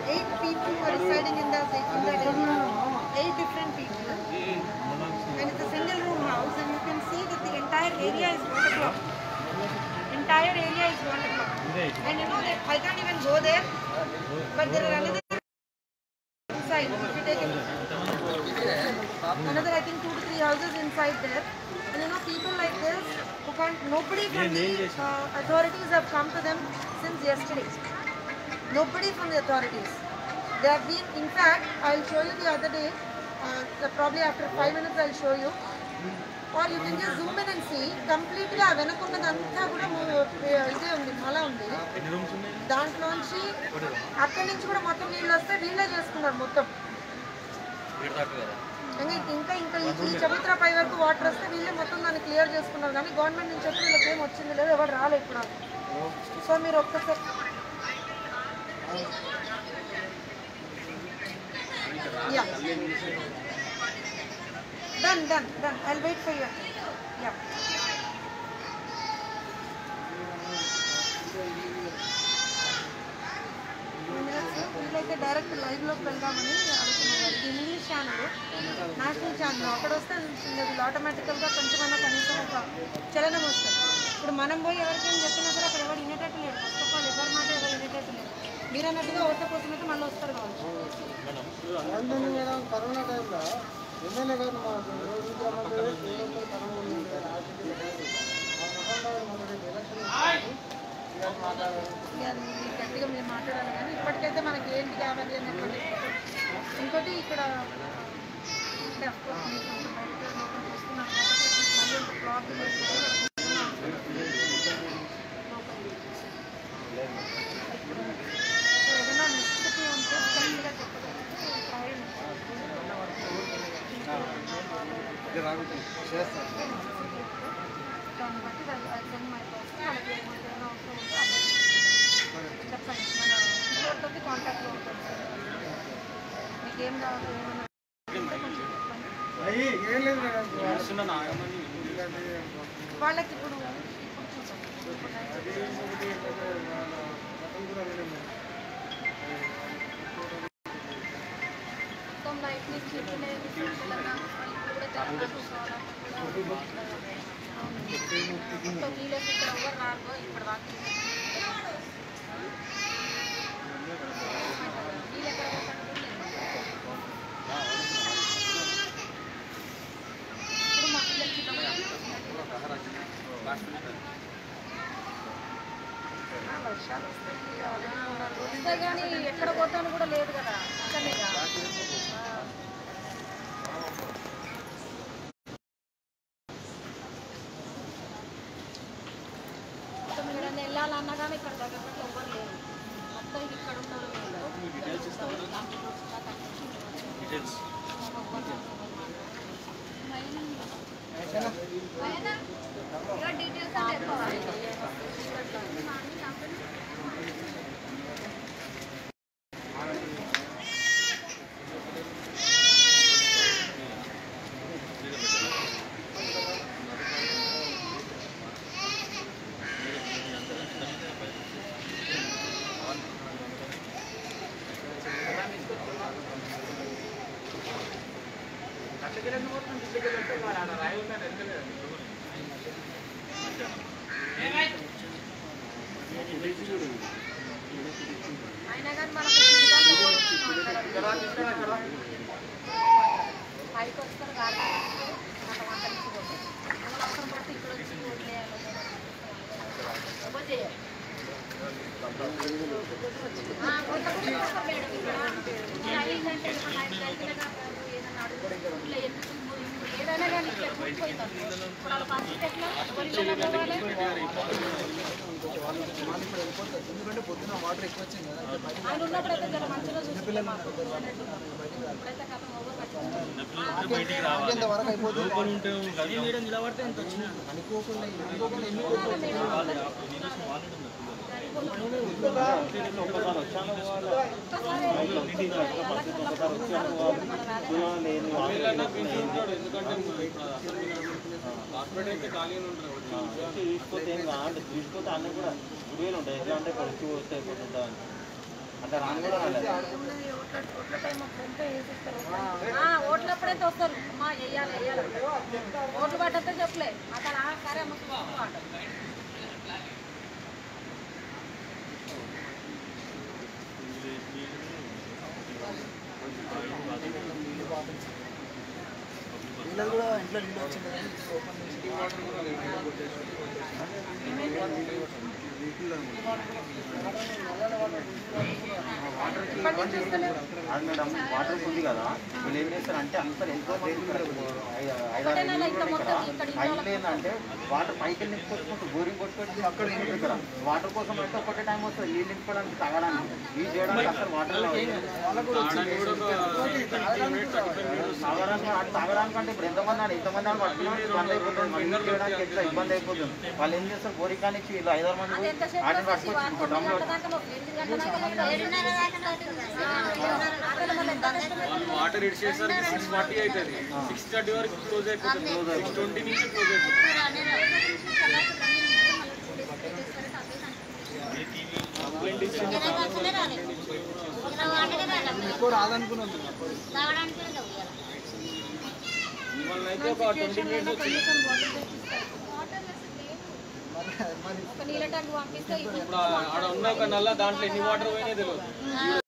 eight people were residing in the in that area. Eight different people. And it's a single room house, and you can see that the entire area is waterlogged. Entire area is waterlogged. And you know that I can't even go there, but there are another inside. If you take it, another I think two to three houses inside there. And you know people like this who can't. Nobody from the uh, authorities have come to them since yesterday. Nobody from the authorities. They have been, in fact, I'll show you the other day, uh, the- probably after five minutes I'll show you. Or you can just zoom in and see, కంప్లీట్గా వెనకున్నదంతా కూడా ము- ఇదే ఉంది మల ఉంది దాంట్లోంచి అక్కడి నుంచి కూడా మొత్తం వీళ్ళు వస్తే వీళ్ళే చేసుకున్నారు మొత్తం ఇంకా ఇంకా ఇంకా ఈ- ఈ చరిత్ర పై వరకు వాటర్ వస్తే వీళ్ళే మొత్తం దాన్ని క్లియర్ చేసుకున్నారు కానీ గవర్నమెంట్ నుంచి వచ్చి వీళ్ళకి ఏం వచ్చింది లేదు ఎవరు రాలేదు ఇప్పుడు సో మీరు ఒక్కసారి Yeah. Done, done, done. I'll wait for you. Yeah. వీళ్ళైతే డైరెక్ట్ లైవ్ లోకి వెళ్దామని అడుగుతున్నారు ఇది ఇంగ్లీష్ ఛానల్ నేషనల్ ఛానల్ అక్కడ వస్తే వీళ్ళు ఆటోమేటికల్గా కొంచెమన్నా కనీసం ఒక చలనం వస్తుంది ఇప్పుడు మనం పోయి ఎవరికైనా చెప్పినా సరే అక్కడ ఎవరు వినేటట్టు లేరు ఫస్ట్ ఆఫ్ ఆల్ ఎవరి మాట ఎవరు వినేటట్టు లేరు మీరు అన్నట్టుగా ఓట్ల కోసం అయితే మళ్ళీ వస్తారు కావచ్చు అందుకని మేడం కరోనా టైంలో ఎమ్మెల్యే గారు మా రోజు గ్రామంలో ఏదో కరోనా ఉంది కదా, ఆ మొహంలో మన రేపు ఎలక్షన్ ఉంది. ఇక మాట్లాడాలి ఇక మీరు గట్టిగా మీరు మాట్లాడాలి కానీ ఇప్పటికైతే మనకి ఏంటి కావాలి అనేటువంటి ఇంకోటి ఇక్కడ అంటే of course మీకు కొంచెం బయట లోపల చూస్తున్నాం కాబట్టి మళ్ళీ ఒక ప్రాబ్లం ఏదైనా నెసెసిటీ ఉంటే కరెక్ట్గా చెప్పగలరు దాన్ని బట్టి సెండ్ మై పర్సన్ వాళ్ళకి ఏమైనా అవసరం ఉంటే అప్పుడు చెప్పండి మన ఇంకోటితో కాంటాక్ట్లో ఉంటాం సార్ మీకు ఏం కావాలో ఏమన్నా ఉంటే కొంచెం చెప్పండి అయ్యి ఏం లేదు మేడం వాళ్ళకి ఇప్పుడు ఇప్పుడు చూసాం ఇప్పుడు నైట్ అది ఇంకొకటి ఏంటంటే వాళ్ళ గతం కూడా వేరే మేడం. మొత్తం నైట్ నుంచి ఎట్లనేది తెలంగాణ వాళ్ళు కూడా తెలంగాణ చూసుకోవాలన్నా మొత్తం వీళ్ళకి ఇక్కడ ఎవరు రారు ఇప్పుడు దాకా వీళ్ళు ఎక్కడ పోతారో కూడా ఇప్పుడు మా పిల్లలకి వర్షాలు వస్తాయి కానీ ఎక్కడ పోతాను కూడా లేదు కదా ఇక్కడనేగా. ఆ. మొత్తం ఏదైనా వెళ్ళాలన్నా కానీ ఇక్కడ దగ్గర పట్ల ఎవ్వరు లేరు మొత్తం ఇక్కడ ఉండడం డీటెయిల్స్ అంటే అయినా కానీ మనకు జీవితాల్లో పైకి వస్తారు కాదు అట్లా మాట్లాడించుకోండి అవసరం పడితే ఇక్కడ వచ్చి వదిలేయాలి ఎవరు చేయాలి ఆ, కొంత మంది వస్తారు మేడం ఇక్కడ. ఇక్కడ అయిందంటే ఇప్పుడు నైట్ వెళ్తేనే కాదు, ఏదైనా అడుగుతుంటే ఇట్లా ఎందుకు ఇప్పుడు ఏదైనా కానీ ఇక్కడ కూలిపోతారు. ఇప్పుడు వాళ్ళ పరిస్థితి ఎట్లా? ఎవరి ఇళ్ళలో పోవాలి? ఎందుకంటే పొద్దున వాటర్ ఎక్కువ వచ్చింది కదా అయితే బయట ఆయన ఉన్నప్పుడైతే జర మంచిగా చూసుకుంటే మాకు ఇప్పుడైతే కథ ఓవర్ పట్టించుకుంటాం ఆగేంత వరకు అయిపోతుంది అనుకోకుండా అనుకోకుండా ఎన్ని తీసుకొస్తే ఏం కాదు తీసుకొస్తే అన్నీ కూడా గుడివేలు ఉంటాయి ఎట్లా అంటే ఇక్కడ వచ్చి వస్తే అయిపోతుందా అని అట్లా ఇంకా రాను కూడా రాలేదు ఏమున్నది, ఓట్ల ఓట్ల టైం అప్పుడు ఉంటే వేసిస్తారు. ఆ, ఓట్లప్పుడైతే వస్తారు అమ్మా వెయ్యాలి వెయ్యాలి ఓట్లు పట్టద్దో చెప్పలే అక్కడ ఆ, సరే అమ్మ చూసుకో అంటారు. వీళ్ళది కూడా ఇంట్లో నీళ్ళు వచ్చింది కానీ ఓపెన్ చేసి ఇప్పటి నుంచి వస్తలేవు. అది మేడం వాటర్ ఉంది కదా వీళ్ళు ఏం చేస్తారు అంటే అంతా ఎంతో మంది ఇక్కడ ఐ- ఐదారు ఇల్లు ఉన్నాయి ఇక్కడ ఆ ఇల్లు ఏంటంటే వాటర్ పైకి వెళ్ళి నింపుకొచ్చుకుంటూ బోరింగ్ కొట్టుకొచ్చి అక్కడ ఇంటి దగ్గర వాటర్ కోసం అయితే ఒకటే టైం వస్తుంది నీళ్ళు నింపుకోవడానికి తాగడానికి ఈ చేయడానికి అసలు వాటర్ తాగడానికి అది తాగడానికి అంటే ఇప్పుడు ఎంతమంది అని ఇంతమంది అని పట్టుకున్నాం ఇబ్బంది అయిపోతుంది మళ్ళీ నీళ్ళు చేయడానికి ఎట్లా ఇబ్బంది అయిపోతుంది వాళ్ళు ఏం చేస్తారు బోరింగ్ కానీ వీళ్ళు ఐదారు మంది అది ఎంతసేపు వాటిని వస్తుంది? పట్టుకొచ్చి ఒక డ్రమ్లో గంట దాకా లోపు, ఎనిమిది గంటల దాకా లోపు. ఏడున్నర మళ్ళీ ఎంత కష్టం? వాటర్ ఇడిచేసరికి సిక్స్ ఫార్టీ అవుతుంది సిక్స్ థర్టీ వరకు క్లోజ్ అయిపోతుంది సిక్స్ ట్వంటీ నుంచి క్లోజ్ అయిపోతుంది ఎక్కువ రాదనుకున్నాం మిమ్మల్ని అయితే ఒక ట్వంటీ మినిట్స్ కనీసం వాటర్ తెచ్చిస్తారు. మరి మరి ఒక నీళ్ళ ట్యాంక్ పంపిస్తే ఇప్పుడు ఇప్పుడు ఆడ ఉన్న ఒక నల్ల దాంట్లో ఎన్ని వాటర్ పోయినాయి తెలియదు